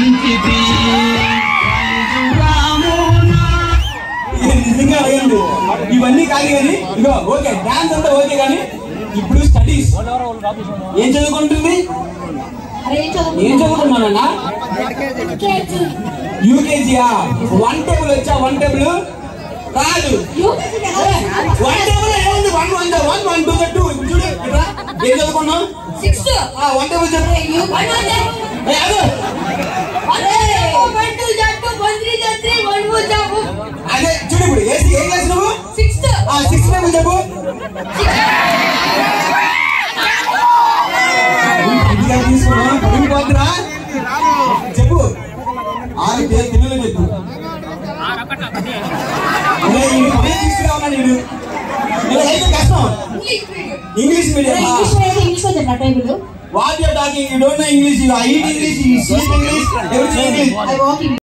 మంచిది రామునా ఇది నిజంగా అడగండి ఇవన్నీ కాదు కానీ ఇగో ఓకే డాన్స్ అంతా ఓకే కానీ ఇప్పుడు స్టడీస్ ఏం చదువుకుంటుంది అరే చదువు ఏం చదువుకున్నానన్నా కేజీ యూకేజీయా వన్ టేబుల్ వచ్చా వన్ టేబుల్ కాదు యూకేజీ వన్ టేబుల్ ఏముంది one one one one two two చూడు ఇక్కడ ఏం చదువుకున్నావు సిక్స్త్ ఆ వన్ టేబుల్ చెప్పు యూ వన్ వన్ ఏ, ఆగు. వన్ టూ జట్టు వన్ త్రీ జట్ త్రీ వన్ ఫోర్ జట్టు అదే చూడు ఇప్పుడు ఏ ఏం క్లాస్ నువ్వు సిక్స్త్ ఆ సిక్స్ టేబుల్ చెప్పు ఇంటికి తీసుకున్నా పడిపోతురా చెప్పు ఆరు తే- తెలుగులో చెప్పు అదే ఈ పని తీసుకురావన్నా నేను ఇలా అయితే కష్టం English medium English medium English లో చెప్పిన table what you talking you don't know English you I English you speak English everything English I walk